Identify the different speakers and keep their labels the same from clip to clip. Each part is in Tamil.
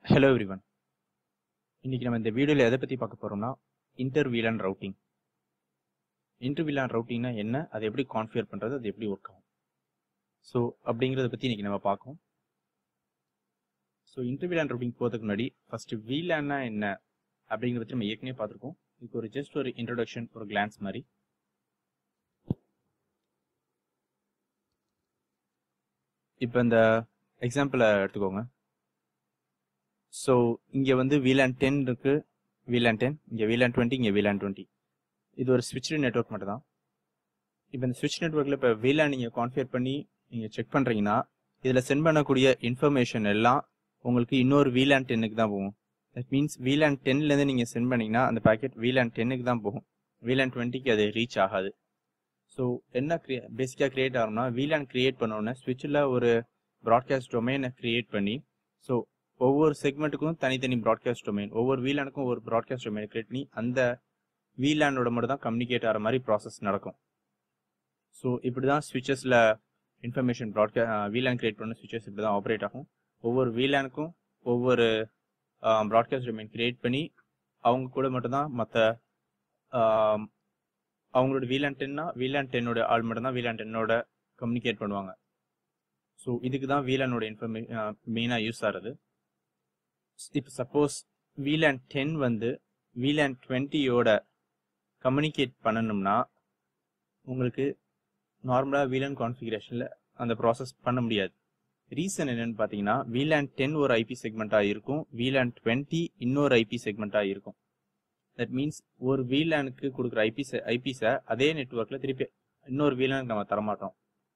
Speaker 1: ஹலோ எவ்ரிவன் இன்னைக்கு நம்ம இந்த வீடியோவில் எதை பற்றி பார்க்க போகிறோம்னா inter VLAN routing inter VLAN ரவுட்டிங்னா என்ன அதை எப்படி கான்ஃபிகர் பண்ணுறது அது எப்படி ஒர்க் ஆகும் ஸோ அப்படிங்கிறத பற்றி இன்னைக்கு நம்ம பார்க்கோம் ஸோ இன்டர் வீலான் ரவுட்டிங் போகிறதுக்கு முன்னாடி ஃபஸ்ட்டு வீலான்னா என்ன அப்படிங்கிறத பற்றி நம்ம ஏற்கனவே பார்த்துருக்கோம் இதுக்கு ஒரு ஜஸ்ட் ஒரு இன்ட்ரடக்ஷன் ஒரு கிளான்ஸ் மாதிரி இப்போ இந்த எக்ஸாம்பிளை எடுத்துக்கோங்க ஸோ இங்கே வந்து VLAN டென் இருக்கு VLAN டென் இங்கே VLAN டுவெண்ட்டி இங்கே VLAN டுவெண்ட்டி இது ஒரு ஸ்விட்ச்டு நெட்ஒர்க் மட்டும் தான் இப்போ இந்த ஸ்விட்ச் நெட்ஒர்க்கில் இப்போ VLAN நீங்கள் கான்ஃபிகர் பண்ணி நீங்கள் செக் பண்ணுறீங்கன்னா இதில் சென்ட் பண்ணக்கூடிய இன்ஃபர்மேஷன் எல்லாம் உங்களுக்கு இன்னொரு VLAN டென்னுக்கு தான் போகும் தட் மீன்ஸ் VLAN டென்லேருந்து நீங்கள் சென்ட் பண்ணீங்கன்னா அந்த பேக்கெட் VLAN டென்னுக்கு தான் போகும் VLAN டுவெண்ட்டிக்கு அது ரீச் ஆகாது ஸோ என்ன கிரியே பேசிக்காக கிரியேட் ஆகும்னா VLAN கிரியேட் பண்ணோன்னே ஸ்விட்சில் ஒரு ப்ராட்காஸ்ட் டொமைனை கிரியேட் பண்ணி ஸோ ஒவ்வொரு செக்மெண்ட்டுக்கும் தனித்தனி ப்ராட்காஸ்ட் டொமைன் ஒவ்வொரு வீலானுக்கும் ஒரு ப்ராட்காஸ்ட் டொமைன் கிரியேட் பண்ணி அந்த வீலானோட மட்டும் தான் கம்யூனிகேட் ஆகிற மாதிரி ப்ராசஸ் நடக்கும் ஸோ இப்படி தான் ஸ்விட்சஸில் இன்ஃபர்மேஷன் ப்ராட்கா வீலான் கிரியேட் பண்ண ஸ்விட்சஸ் இப்படி தான் ஆப்ரேட் ஆகும் ஒவ்வொரு வீலானுக்கும் ஒவ்வொரு ப்ராட்காஸ்ட் டொமைன் கிரியேட் பண்ணி அவங்க கூட மட்டும்தான் மற்ற அவங்களோட வீலான் டென்னா வீலான் டென்னோட ஆள் மட்டும்தான் வீலான் டென்னோட கம்யூனிகேட் பண்ணுவாங்க ஸோ இதுக்கு தான் வீலானோட இன்ஃபர்மே மெயினாக யூஸ் ஆகிறது இப்போ சப்போஸ் வீலான் டென் வந்து வீலான் டுவெண்ட்டியோட கம்யூனிகேட் பண்ணணும்னா உங்களுக்கு நார்மலாக வீலான் கான்ஃபிகரேஷனில் அந்த ப்ராசஸ் பண்ண முடியாது ரீசன் என்னன்னு பார்த்தீங்கன்னா வீலான் டென் ஒரு ஐபி செக்மெண்ட்டாக இருக்கும் வீலான் டுவெண்ட்டி இன்னொரு ஐபி செக்மெண்ட்டாக இருக்கும் தட் மீன்ஸ் ஒரு வீலானுக்கு கொடுக்குற ஐபிஸை ஐபிஸை அதே நெட்ஒர்க்கில் திருப்பி இன்னொரு வீலானுக்கு நம்ம தரமாட்டோம்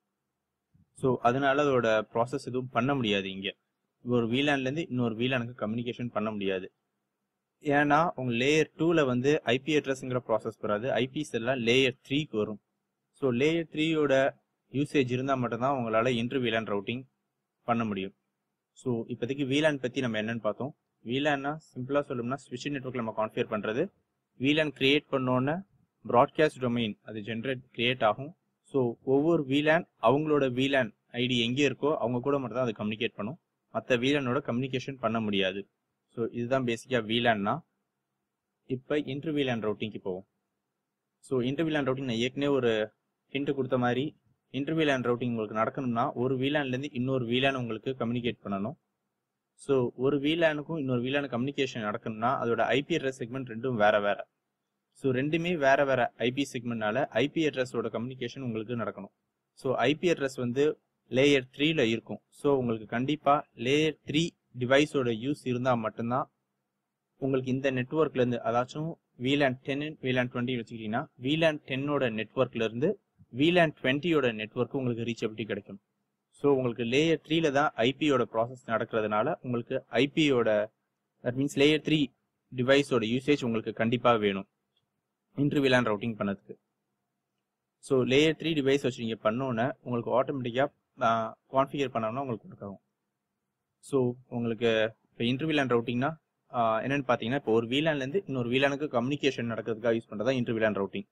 Speaker 1: ஸோ அதனால அதோட ப்ராசஸ் எதுவும் பண்ண முடியாது இங்கே ஒரு வீலான்லேருந்து இன்னொரு வீலானுக்கு கம்யூனிகேஷன் பண்ண முடியாது ஏன்னா உங்க லேயர் டூவில் வந்து ஐபி அட்ரஸ்ங்கிற ப்ராசஸ் வராது ஐபிஸ் எல்லாம் லேயர் த்ரீக்கு வரும் ஸோ லேயர் த்ரீயோட யூசேஜ் இருந்தால் மட்டும்தான் உங்களால் இன்டர் வீலான் ரவுட்டிங் பண்ண முடியும் ஸோ இப்போதைக்கு வீலான் பற்றி நம்ம என்னன்னு பார்த்தோம் வீலான்னா சிம்பிளாக சொல்லணும்னா ஸ்விட்ச் நெட்ஒர்க் நம்ம கான்ஃபியர் பண்ணுறது வீலான் கிரியேட் பண்ணோன்னே ப்ராட்காஸ்ட் டொமைன் அது ஜென்ரேட் கிரியேட் ஆகும் ஸோ ஒவ்வொரு வீலான் அவங்களோட வீலான் ஐடி எங்கே இருக்கோ அவங்க கூட மட்டும் தான் அது கம்யூனிகேட் பண்ணும் மற்ற வீலானோட கம்யூனிகேஷன் பண்ண முடியாது ஸோ இதுதான் பேசிக்காக வீலான்னா இப்போ இன்டர் வீலான் ரவுட்டிங்க்கு போவோம் ஸோ இன்டர் வீலான் ரவுட்டிங் நான் ஏற்கனவே ஒரு ஹிண்ட் கொடுத்த மாதிரி இன்டர் வீலான் ரவுட்டிங் உங்களுக்கு நடக்கணும்னா ஒரு வீலான்லேருந்து இன்னொரு வீலான் உங்களுக்கு கம்யூனிகேட் பண்ணணும் ஸோ ஒரு வீலானுக்கும் இன்னொரு வீலான கம்யூனிகேஷன் நடக்கணும்னா அதோட ஐபி அட்ரஸ் செக்மெண்ட் ரெண்டும் வேற வேற ஸோ ரெண்டுமே வேற வேற ஐபி செக்மெண்ட்னால ஐபி அட்ரஸோட கம்யூனிகேஷன் உங்களுக்கு நடக்கணும் ஸோ ஐபி அட்ரஸ் வந்து லேயர் த்ரீல இருக்கும் ஸோ உங்களுக்கு கண்டிப்பாக லேயர் த்ரீ டிவைஸோட யூஸ் இருந்தால் மட்டும்தான் உங்களுக்கு இந்த நெட்ஒர்க்லேருந்து அதாச்சும் வீலான் டென் வீலான் டுவெண்ட்டி வச்சுக்கிட்டீங்கன்னா வீலான் டென்னோட நெட்ஒர்க்லேருந்து வீலான் டுவெண்ட்டியோட நெட்ஒர்க்கு உங்களுக்கு ரீச்சபிலிட்டி கிடைக்கும் ஸோ உங்களுக்கு லேயர் த்ரீல தான் ஐபியோட ப்ராசஸ் நடக்கிறதுனால உங்களுக்கு ஐபியோட தட் மீன்ஸ் லேயர் த்ரீ டிவைஸோட யூசேஜ் உங்களுக்கு கண்டிப்பாக வேணும் இன்டர் வீலான் ரவுட்டிங் பண்ணதுக்கு ஸோ லேயர் த்ரீ டிவைஸ் வச்சு நீங்கள் பண்ணோன்னே உங்களுக்கு ஆட்டோமேட்டிக்காக கான்ஃபிகர் பண்ணோம்னா உங்களுக்கு ஒர்க் ஆகும் ஸோ உங்களுக்கு இப்போ இன்டர்வியூலான் ரவுட்டிங்னா என்னென்னு பார்த்தீங்கன்னா இப்போ ஒரு வீலான்லேருந்து இன்னொரு வீலானுக்கு கம்யூனிகேஷன் நடக்கிறதுக்காக யூஸ் பண்ணுறதா இன்டர்வியூலான் ரவுட்டிங்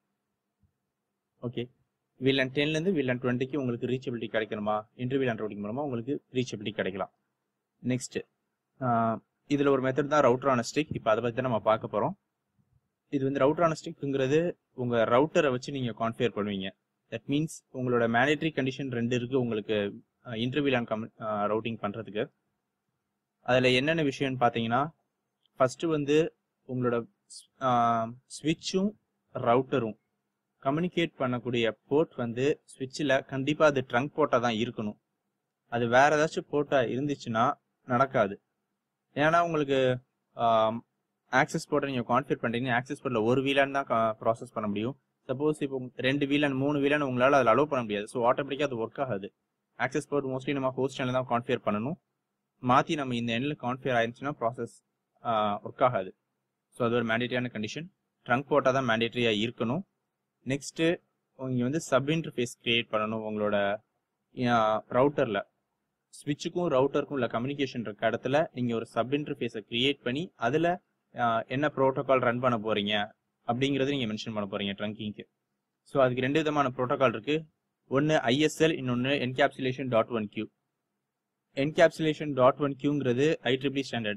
Speaker 1: ஓகே வீலான் டென்லேருந்து வீலான் டுவெண்ட்டிக்கு உங்களுக்கு ரீச்சபிலிட்டி கிடைக்கணுமா இன்டர்வியூலான் ரவுட்டிங் மூலமாக உங்களுக்கு ரீச்சபிலிட்டி கிடைக்கலாம் நெக்ஸ்ட் இதில் ஒரு மெத்தட் தான் ரவுட்டர் ஆனஸ்டிக் இப்போ அதை பற்றி தான் நம்ம பார்க்க போகிறோம் இது வந்து ரவுட்டர் ஆனஸ்டிக்ங்கிறது உங்கள் ரவுட்டரை வச்சு நீங்கள் கான்ஃபியர் பண்ணுவீங்க தட் மீன்ஸ் உங்களோட மேண்டேட்ரி கண்டிஷன் ரெண்டு இருக்குது உங்களுக்கு இன்டர்வியூலான் கம் ரவுட்டிங் பண்ணுறதுக்கு அதில் என்னென்ன விஷயம்னு பார்த்தீங்கன்னா ஃபஸ்ட்டு வந்து உங்களோட ஸ்விட்சும் ரவுட்டரும் கம்யூனிகேட் பண்ணக்கூடிய போர்ட் வந்து ஸ்விட்சில் கண்டிப்பாக அது ட்ரங்க் போர்ட்டாக தான் இருக்கணும் அது வேற ஏதாச்சும் போர்ட்டாக இருந்துச்சுன்னா நடக்காது ஏன்னா உங்களுக்கு ஆக்சஸ் போர்ட்டை நீங்கள் கான்ஃபிகர் பண்ணுறீங்க ஆக்சஸ் போர்ட்டில் ஒரு வீலான் தான் ப்ராசஸ் பண்ண முடியும் சப்போஸ் இப்போ ரெண்டு வீலான் மூணு வீலான் உங்களால் அதில் அலோவ் பண்ண முடியாது ஸோ ஆட்டோமேட்டிக்காக அது ஒர்க் ஆகாது ஆக்சஸ் போர்ட் மோஸ்ட்லி நம்ம ஹோஸ்ட் சேனல் தான் கான்ஃபியர் பண்ணணும் மாற்றி நம்ம இந்த எண்ணில் கான்ஃபியர் ஆயிருந்துச்சுன்னா ப்ராசஸ் ஒர்க் ஆகாது ஸோ அது ஒரு மேண்டேட்டரியான கண்டிஷன் ட்ரங்க் போட்டால் தான் மேண்டேட்டரியாக இருக்கணும் நெக்ஸ்ட்டு இங்கே வந்து சப் இன்டர்ஃபேஸ் கிரியேட் பண்ணணும் உங்களோட ரவுட்டரில் ஸ்விட்சுக்கும் ரவுட்டருக்கும் உள்ள கம்யூனிகேஷன் இருக்க இடத்துல நீங்கள் ஒரு சப் இன்டர்ஃபேஸை கிரியேட் பண்ணி அதில் என்ன ப்ரோட்டோகால் ரன் பண்ண போகிறீங்க அப்படிங்கிறது நீங்கள் மென்ஷன் பண்ண போகிறீங்க ட்ரங்கிங்க்கு ஸோ அதுக்கு ரெண்டு விதமான ப்ரோட்டோகால் இருக்குது ஒன்று ஐஎஸ்எல் இன்னொன்று encapsulation dot one Q encapsulation dot one கியூங்கிறது ஐட்ரிபிளி ஸ்டாண்டர்ட்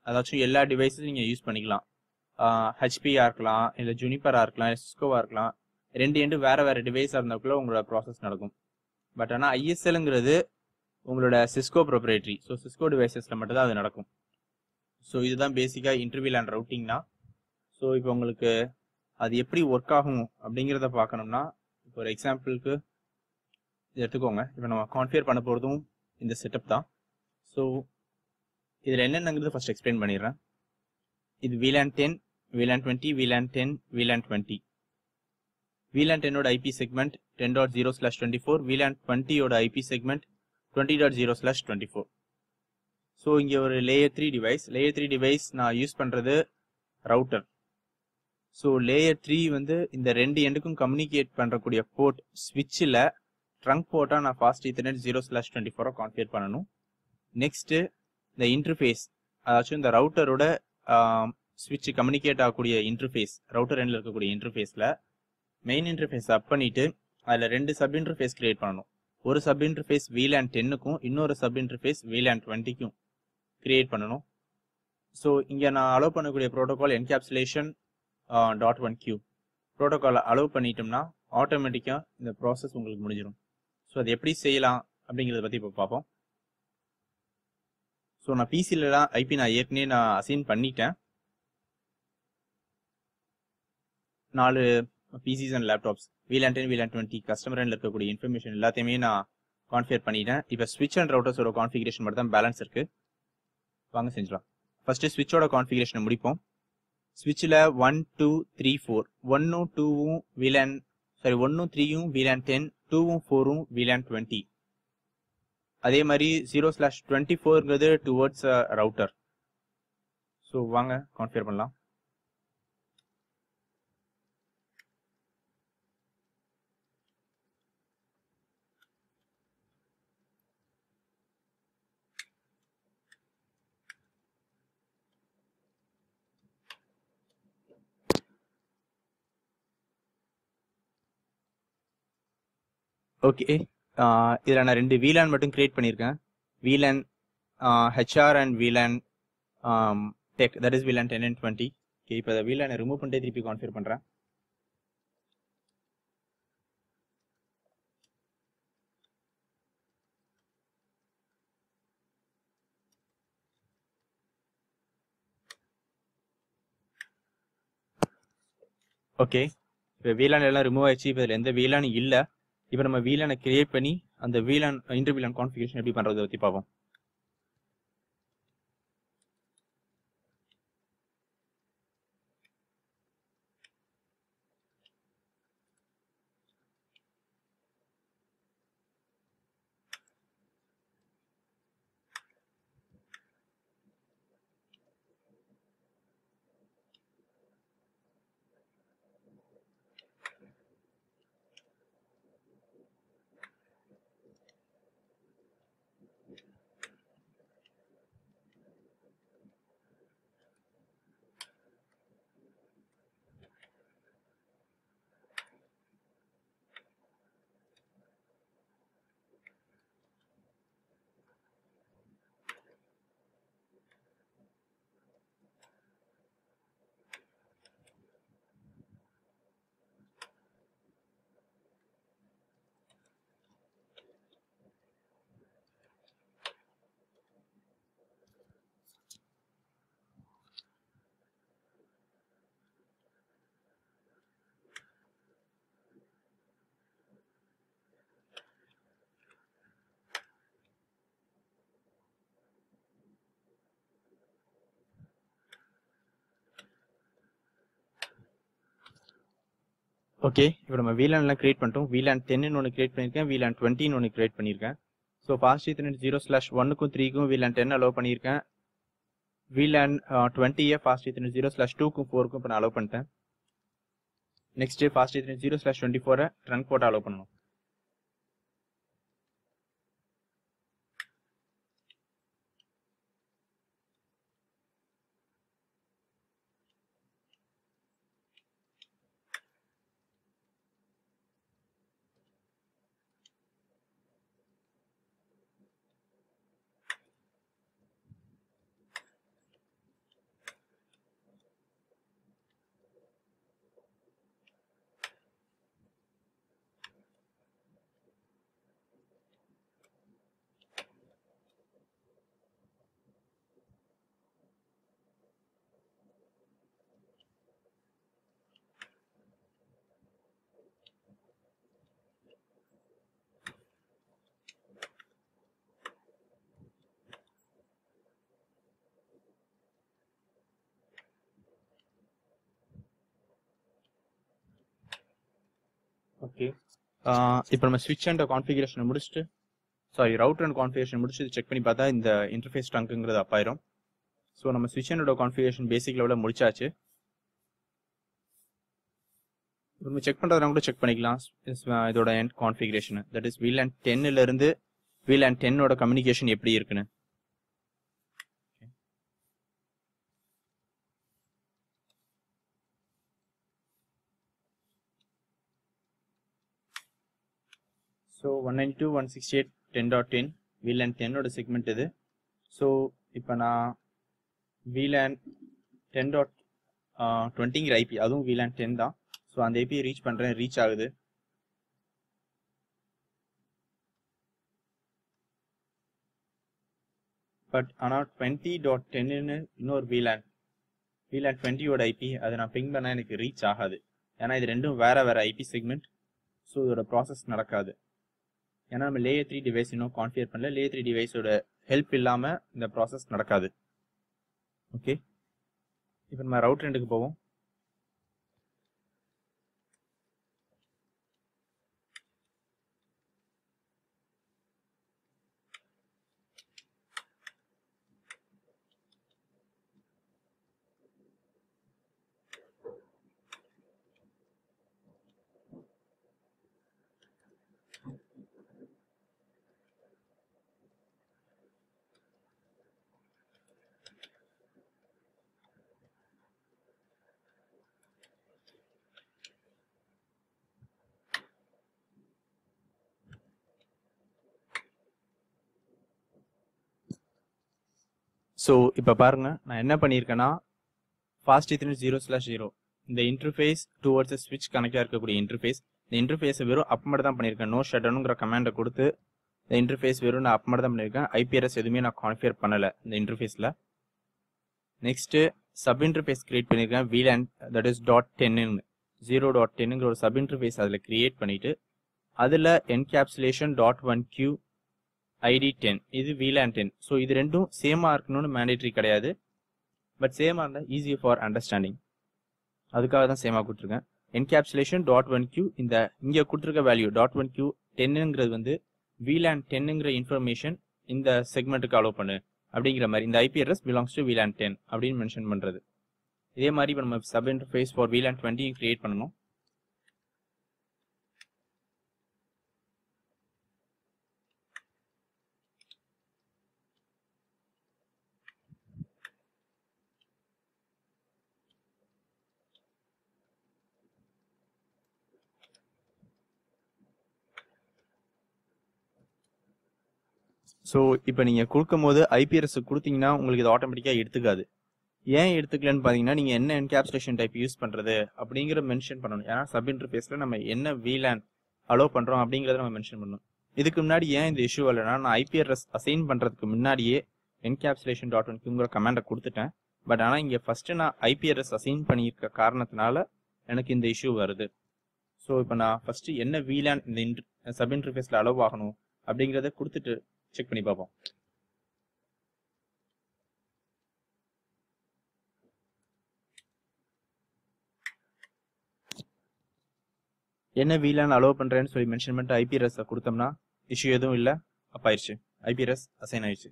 Speaker 1: அதாச்சும் எல்லா டிவைஸும் நீங்கள் யூஸ் பண்ணிக்கலாம் ஹெச்பியாக இருக்கலாம் இல்லை ஜுனிப்பராக இருக்கலாம் சிஸ்கோவாக இருக்கலாம் ரெண்டு எண்டு வேறு வேறு டிவைஸாக இருந்தாக்குள்ள உங்களோட ப்ராசஸ் நடக்கும் பட் ஆனால் ஐஎஸ்எல்ங்கிறது உங்களோட சிஸ்கோ ப்ரொப்ரேட்டரி ஸோ சிஸ்கோ டிவைசஸில் மட்டும் தான் அது நடக்கும் ஸோ இதுதான் பேசிக்காக இன்டர்வியூ அண்ட் ரவுட்டிங்னா ஸோ இப்போ உங்களுக்கு அது எப்படி ஒர்க் ஆகும் அப்படிங்கிறத பார்க்கணும்னா இப்போ ஒரு எக்ஸாம்பிளுக்கு இது எடுத்துக்கோங்க இப்போ நம்ம கான்ஃபியர் பண்ண போகிறதும் இந்த செட்டப் தான் ஸோ இதில் என்னென்னங்கிறது ஃபர்ஸ்ட் எக்ஸ்பிளைன் பண்ணிடுறேன் இது VLAN ten VLAN twenty VLAN ten VLAN twenty VLAN டென்னோட IP segment ten dot zero slash twenty four VLAN டுவெண்ட்டியோட IP segment twenty dot zero slash twenty four so இங்கே ஒரு layer three device layer three device நான் யூஸ் பண்ணுறது ரவுட்டர் ஸோ லேயர் த்ரீ வந்து இந்த ரெண்டு எண்டுக்கும் கம்யூனிகேட் பண்ணுறக்கூடிய போர்ட் ஸ்விட்சில் ட்ரங்க் போர்ட்டாக நான் fast ethernet zero slash twenty ஃபோரை கான்ஃபியர் பண்ணணும் நெக்ஸ்ட்டு இந்த இன்டர்ஃபேஸ் அதாச்சும் இந்த ரவுட்டரோட ஸ்விட்ச் கம்யூனிகேட் ஆகக்கூடிய இன்டர்ஃபேஸ் ரவுட்டர் எண்டில் இருக்கக்கூடிய இன்டர்ஃபேஸில் மெயின் இன்டர்ஃபேஸ் அப் பண்ணிவிட்டு அதில் ரெண்டு சப் இன்டர்ஃபேஸ் கிரியேட் பண்ணணும் ஒரு சப் இன்டர்ஃபேஸ் VLAN டென்னுக்கும் இன்னொரு சப் இன்டர்ஃபேஸ் VLAN டுவெண்ட்டிக்கும் கிரியேட் பண்ணணும் ஸோ இங்கே நான் அலோவ் பண்ணக்கூடிய protocol encapsulation dot one Q ப்ரோட்டோகாலை அலோவ் பண்ணிட்டோம்னா ஆட்டோமேட்டிக்காக இந்த ப்ராசஸ் உங்களுக்கு முடிஞ்சிடும் ஸோ அது எப்படி செய்யலாம் அப்படிங்கிறத பற்றி இப்போ பார்ப்போம் ஸோ நான் பிசிலலாம் ஐபி நான் ஏற்கனவே நான் அசைன் பண்ணிட்டேன் நாலு PCs and laptops VLAN ten VLAN twenty customer இருக்கக்கூடிய இன்ஃபர்மேஷன் எல்லாத்தையுமே நான் கான்ஃபியர் பண்ணிட்டேன் இப்போ ஸ்விட்ச் அண்ட் ரவுட்டர்ஸோட கான்ஃபிகரேஷன் மட்டும் தான் பேலன்ஸ் இருக்கு வாங்க செஞ்சிடலாம் ஃபர்ஸ்ட் ஸ்விட்சோட கான்ஃபிகரேஷனை முடிப்போம் ஸ்விட்சில் ஒன் டூ த்ரீ ஃபோர் ஒன்னும் டூவும் VLAN சாரி ஒன்னும் த்ரீயும் VLAN டென் டூவும் ஃபோரும் VLAN டுவெண்ட்டி அதே மாதிரி ஜீரோ ஸ்லாஷ் டுவெண்ட்டி ஃபோர்ங்கிறது டுவர்ட்ஸ் ரவுட்டர் ஸோ வாங்க கான்ஃபியர் பண்ணலாம் ஓகே இதில் நான் ரெண்டு VLAN மட்டும் கிரியேட் பண்ணியிருக்கேன் VLAN HR and VLAN tech that is VLAN ten and twenty okay இப்போ அதை VLAN ரிமூவ் பண்ணிட்டு திருப்பி கான்ஃபியர் பண்ணுறேன் ஓகே இப்போ VLAN எல்லாம் ரிமூவ் ஆயிடுச்சு இப்போ இதில் எந்த VLAN இல்லை இப்போ நம்ம VLAN கிரியேட் பண்ணி அந்த VLAN இன்டர் VLAN கான்ஃபிகரேஷன் எப்படி பண்ணுறதை பற்றி பார்ப்போம் ஓகே இப்போ நம்ம VLANலாம் கிரியேட் பண்ணிட்டோம் VLAN டென்னு ஒன்று கிரியேட் பண்ணியிருக்கேன் VLAN டுவெண்ட்டின்னு ஒன்று கிரியேட் பண்ணியிருக்கேன் so fast ethernet zero slash ஒன்னுக்கும் த்ரீக்கும் VLAN டென் அலோவ் பண்ணியிருக்கேன் VLAN டுவெண்ட்டியை ஃபாஸ்ட் ஈத்தர்நெட் ஜீரோ ஸ்லாஷ் டூக்கும் ஃபோருக்கும் இப்போ நான் அலோவ் பண்ணிட்டேன் next fast ethernet zero slash twenty ஃபோரை ட்ரங்க் போட்டு அலோவ் பண்ணணும் ஓகே இப்போ நம்ம ஸ்விட்ச் அண்ட் கான்ஃபிகரேஷன் முடிச்சுட்டு சாரி ரவுட்டர் அண்ட் கான்ஃபிகரேஷன் முடிச்சு செக் பண்ணி பார்த்தா இந்த இன்டர்ஃபேஸ் ட்ரங்க்குங்கிறது அப்பாயிரும் ஸோ நம்ம ஸ்விட்ச் அண்டோட கான்ஃபிகரேஷன் பேசிக் லெவலில் முடிச்சாச்சு இப்போ நம்ம செக் பண்ணுறதுனா கூட செக் பண்ணிக்கலாம் is- uh, இதோட end configuration that is VLAN டென்னில் இருந்து வீல் அண்ட் டென்னோட கம்யூனிகேஷன் எப்படி இருக்குன்னு so one nine two one sixty eight ten dot ten VLAN டென்னோட செக்மெண்ட் இது ஸோ இப்போ நான் வீல் டென் டாட் டுவெண்ட்டிங்கிற ஐபி அதுவும் வீல் டென் தான் ஸோ அந்த ஐபியை ரீச் பண்ணுறேன் ரீச் ஆகுது பட் ஆனால் டுவெண்ட்டி டாட் டென்னு இன்னொரு வீலேண்ட் வீலேண்ட் டுவெண்ட்டியோட ஐபி அதை நான் பிங் பண்ணால் எனக்கு ரீச் ஆகாது ஏன்னா இது ரெண்டும் வேற வேற ஐபி செக்மெண்ட் ஸோ இதோட ப்ராசஸ் நடக்காது ஏன்னா நம்ம லேயர் த்ரீ டிவைஸ் இன்னும் கான்ஃபியர் பண்ணல லேயர் த்ரீ டிவைஸோட ஹெல்ப் இல்லாமல் இந்த ப்ராசஸ் நடக்காது ஓகே இப்போ நம்ம ரவுட் ரெண்டுக்கு போவோம் ஸோ இப்போ பாருங்க நான் என்ன பண்ணியிருக்கேன்னா ஃபாஸ்ட் இத்தனை ஜீரோ ஸ்லாஷ் ஜீரோ இந்த இன்டர்ஃபேஸ் டுவர்ட்ஸ் ஸ்விட்ச் கனெக்டாக இருக்கக்கூடிய இன்டர்ஃபேஸ் இந்த இன்டர்ஃபேஸை வெறும் அப் மட்டும் தான் பண்ணியிருக்கேன் நோ ஷட்டனுங்கிற கமாண்டை கொடுத்து இந்த இன்டர்ஃபேஸ் வெறும் நான் அப் மட்டும் தான் பண்ணியிருக்கேன் ஐபிஆர்எஸ் எதுவுமே நான் கான்ஃபியர் பண்ணலை இந்த இன்டர்ஃபேஸில் நெக்ஸ்ட்டு சப் இன்டர்ஃபேஸ் கிரியேட் பண்ணியிருக்கேன் வீலேண்ட் தட் இஸ் டாட் டென்னு ஜீரோ டாட் டென்னுங்கிற ஒரு சப் இன்டர்ஃபேஸ் அதில் கிரியேட் பண்ணிட்டு அதில் encapsulation dot one Q ID ten இது VLAN டென் ஸோ இது ரெண்டும் சேமாக இருக்கணும்னு மேண்டேட்ரி கிடையாது பட் சேமாக இருந்தால் ஈஸி ஃபார் அண்டர்ஸ்டாண்டிங் அதுக்காக தான் சேமாக கொடுத்துருக்கேன் என்கேப்சுலேஷன் டாட் ஒன் கியூ இந்த இங்கே கொடுத்துருக்க வேல்யூ டாட் ஒன் கியூ டென்னுங்கிறது வந்து VLAN டென்னுங்கிற இன்ஃபர்மேஷன் இந்த செக்மெண்ட்டுக்கு அலோவ் பண்ணு அப்படிங்கிற மாதிரி இந்த IP address belongs to VLAN ten அப்படின்னு மென்ஷன் பண்ணுறது இதே மாதிரி இப்போ நம்ம சப் இன்டர்ஃபேஸ் ஃபார் VLAN டுவெண்ட்டியும் கிரியேட் பண்ணணும் ஸோ இப்போ நீங்கள் கொடுக்கும் போது ஐபிஆர்எஸ் கொடுத்தீங்கன்னா உங்களுக்கு இது ஆட்டோமேட்டிக்காக எடுத்துக்காது ஏன் எடுத்துக்கலன்னு பார்த்தீங்கன்னா நீங்கள் என்ன என்கேப்சுலேஷன் டைப் யூஸ் பண்ணுறது அப்படிங்கிற மென்ஷன் பண்ணணும் ஏன்னா சப் இன்டர்ஃபேஸில் நம்ம என்ன VLAN அலோவ் பண்ணுறோம் அப்படிங்கிறத நம்ம மென்ஷன் பண்ணணும் இதுக்கு முன்னாடி ஏன் இந்த இஷ்யூ இல்லைன்னா நான் ஐபிஆர்எஸ் அசைன் பண்ணுறதுக்கு முன்னாடியே என்கேப்சுலேஷன் டாட் ஒன்க்குங்கிற கமாண்டை கொடுத்துட்டேன் பட் ஆனால் இங்கே ஃபஸ்ட்டு நான் ஐபிஆர்எஸ் அசைன் பண்ணியிருக்க காரணத்தினால எனக்கு இந்த இஷ்யூ வருது ஸோ இப்போ நான் ஃபஸ்ட்டு என்ன VLAN இந்த இன்டர் சப் இன்டர்ஃபேஸில் அலோவ் ஆகணும் அப்படிங்கிறத கொடுத்துட்டு செக் பண்ணி பார்ப்போம் என்ன VLAN அலோவ் பண்ணுறேன்னு சொல்லி மென்ஷன் பண்ணிட்டு ஐபிஆர்எஸ் கொடுத்தோம்னா இஷ்யூ எதுவும் இல்லை அப்போ ஆயிடுச்சு ஐபிஆர்எஸ் அசைன் ஆயிடுச்சு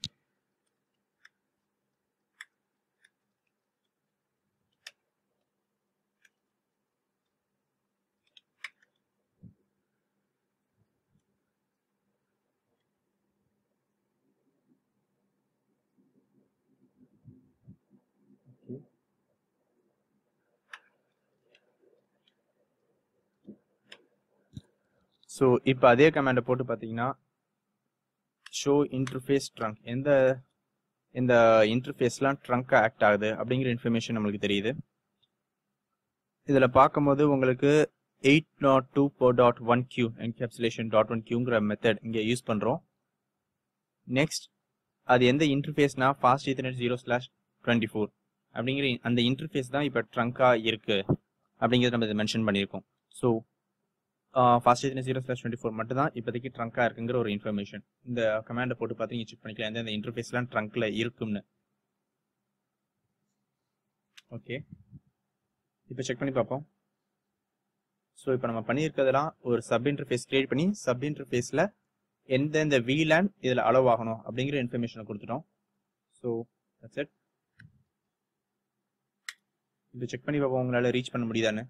Speaker 1: ஸோ இப்போ அதே கமாண்டை போட்டு பார்த்தீங்கன்னா ஷோ இன்டர்ஃபேஸ் ட்ரங்க் எந்த இந்த இன்டர்ஃபேஸ்லாம் ட்ரங்காக ஆக்ட் ஆகுது அப்படிங்கிற இன்ஃபர்மேஷன் நம்மளுக்கு தெரியுது இதில் பார்க்கும்போது உங்களுக்கு eight nought two four dot one Q encapsulation dot one கியூங்கிற மெத்தட் இங்கே யூஸ் பண்ணுறோம் நெக்ஸ்ட் அது எந்த இன்டர்ஃபேஸ்னா fast ethernet zero slash twenty four அப்படிங்கிற அந்த இன்டர்ஃபேஸ் தான் இப்போ ட்ரங்காக இருக்குது அப்படிங்கிறத நம்ம இதை மென்ஷன் பண்ணியிருக்கோம் so fast ethernet zero slash twenty four மட்டும் தான் இப்போதைக்கு ட்ரங்காக இருக்குங்கிற ஒரு இன்ஃபர்மேஷன் இந்த கமாண்டை போட்டு பார்த்து நீங்கள் செக் பண்ணிக்கலாம் எந்தெந்த இன்டர்ஃபேஸ்லாம் ட்ரங்க்ல இருக்கும்னு ஓகே இப்போ செக் பண்ணி பார்ப்போம் ஸோ இப்போ நம்ம பண்ணியிருக்கிறதுலாம் ஒரு சப் இன்டர்ஃபேஸ் கிரியேட் பண்ணி சப் இன்டர்ஃபேஸில் எந்தெந்த VLAN இதில் அலோவ் ஆகணும் அப்படிங்கிற இன்ஃபர்மேஷனை கொடுத்துட்டோம் ஸோ தட்ஸ் இட் இப்போ செக் பண்ணி பார்ப்போம் உங்களால் ரீச் பண்ண முடியுதான்னு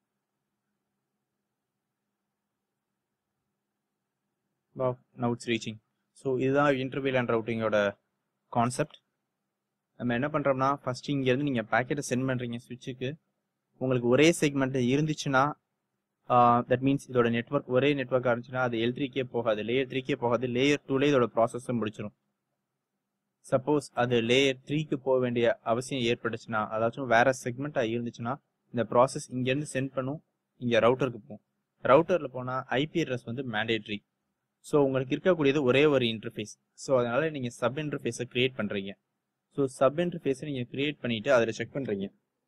Speaker 1: நவ் இட்ஸ் ரீச்சிங் ஸோ இதுதான் இன்டர்வியூ அண்ட் ரவுட்டிங்கோட கான்செப்ட் நம்ம என்ன பண்ணுறோம்னா ஃபஸ்ட்டு இங்கேருந்து நீங்கள் பேக்கெட்டை சென்ட் பண்ணுறீங்க ஸ்விட்சுக்கு உங்களுக்கு ஒரே செக்மெண்ட் இருந்துச்சுன்னா தட் மீன்ஸ் இதோட நெட்ஒர்க் ஒரே நெட்ஒர்க் இருந்துச்சுன்னா அது எல் த்ரீக்கே போகாது லேயர் த்ரீக்கே போகாது லேயர் டூலே இதோட ப்ராசஸும் முடிச்சிடும் சப்போஸ் அது லேயர் த்ரீக்கு போக வேண்டிய அவசியம் ஏற்பட்டுச்சுன்னா அதாச்சும் வேற செக்மெண்ட்டாக இருந்துச்சுன்னா இந்த ப்ராசஸ் இங்கேருந்து சென்ட் பண்ணும் இங்கே ரவுட்டருக்கு போகும் ரவுட்டரில் போனால் ஐபி அட்ரஸ் வந்து மேண்டேட்ரி ஸோ உங்களுக்கு இருக்கக்கூடியது ஒரே ஒரு இன்டர்ஃபேஸ் ஸோ அதனால நீங்கள் சப் இன்டர்ஃபேஸை கிரியேட் பண்ணுறீங்க ஸோ சப் இன்டர்ஃபேஸை நீங்கள் கிரியேட் பண்ணிட்டு அதில் செக் பண்ணுறீங்க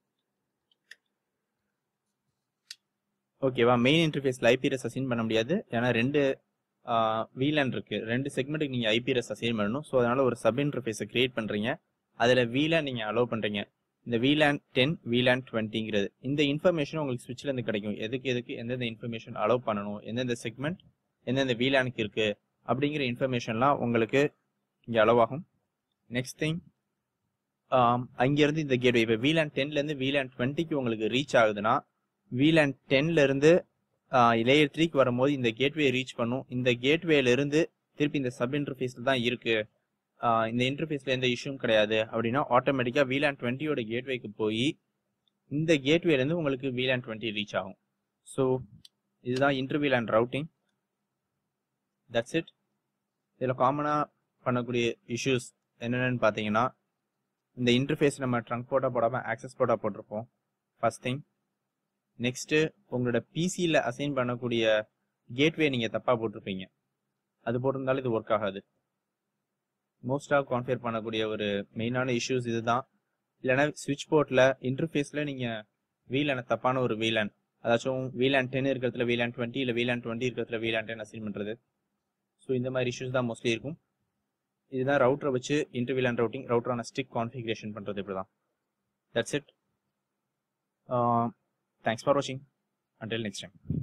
Speaker 1: ஓகேவா மெயின் இன்டர்ஃபேஸில் ஐபிஎஸ் அசைன் பண்ண முடியாது ஏன்னா ரெண்டு வீலேன் இருக்கு ரெண்டு செக்மெண்ட்டுக்கு நீங்கள் ஐபிஎஸ் அசைன் பண்ணணும் ஸோ அதனால ஒரு சப் இன்டர்ஃபேஸை கிரியேட் பண்ணுறீங்க அதில் வீலேன் நீங்கள் அலோவ் பண்ணுறீங்க இந்த வீலேன் டென் வீலேன் டுவெண்ட்டிங்கிறது இந்த இன்ஃபர்மேஷன் உங்களுக்கு ஸ்விட்ச்ல இருந்து கிடைக்கும் எதுக்கு எதுக்கு எந்தெந்த இன்ஃபர்மேஷன் அலோவ் பண்ணணும் எந்தெந்த செக்மெண்ட் எந்தெந்த வீலானுக்கு இருக்கு அப்படிங்கிற இன்ஃபர்மேஷன்லாம் உங்களுக்கு இங்கே அலோவ் ஆகும் நெக்ஸ்ட் திங் அங்கேருந்து இந்த கேட்வே இப்போ வீலான் டென்லேருந்து வீலான் டுவெண்ட்டிக்கு உங்களுக்கு ரீச் ஆகுதுன்னா வீலான் டென்லேருந்து லேயர் த்ரீக்கு வரும்போது இந்த கேட்வே ரீச் பண்ணும் இந்த கேட்வேல இருந்து திருப்பி இந்த சப் இன்டர்ஃபேஸில் தான் இருக்கு ஆஹ் இந்த இன்டர்ஃபேஸில் எந்த இஷ்யூவும் கிடையாது அப்படின்னா ஆட்டோமேட்டிக்காக வீலான் டுவெண்ட்டியோட கேட்வேக்கு போய் இந்த கேட்வேலேருந்து உங்களுக்கு வீலான் டுவெண்ட்டி ரீச் ஆகும் ஸோ இதுதான் இன்டர்வியூ அண்ட் ரவுட்டிங் தட்ஸ் இட் இதில் காமனாக பண்ணக்கூடிய இஷ்யூஸ் என்னென்னு பார்த்தீங்கன்னா இந்த இன்டர்ஃபேஸ் நம்ம ட்ரங்க் போட்டால் போடாமல் ஆக்சஸ் போட்டால் போட்டிருப்போம் ஃபர்ஸ்ட் திங் நெக்ஸ்ட்டு உங்களோட பிசியில் அசைன் பண்ணக்கூடிய கேட்வே நீங்கள் தப்பாக போட்டிருப்பீங்க அது போட்டிருந்தாலும் இது ஒர்க் ஆகாது மோஸ்டாக கான்ஃபியர் பண்ணக்கூடிய ஒரு மெயினான இஷ்யூஸ் இதுதான் இல்லைன்னா ஸ்விட்ச் போர்ட்டில் இன்டர்ஃபேஸில் நீங்கள் வீலான தப்பான ஒரு வீலான் அதாச்சும் வீலான் டென் இருக்கிறதுல வீலான் டுவெண்ட்டி இல்லை வீலான் டுவெண்ட்டி இருக்கிறதுல வீலான் டென் அசைன் பண்ணுறது ஸோ இந்த மாதிரி இஷ்யூஸ் தான் மோஸ்ட்லி இருக்கும் இதுதான் ரவுட்டரை வச்சு இன்டர்வியூ அண்ட் ரவுட்டிங் ரவுட்டரான ஸ்டிக் கான்ஃபிகரேஷன் பண்ணுறது இப்படி தான் தட்ஸ் இட் தேங்க்ஸ் ஃபார் வாட்சிங் அண்டில் நெக்ஸ்ட் டைம்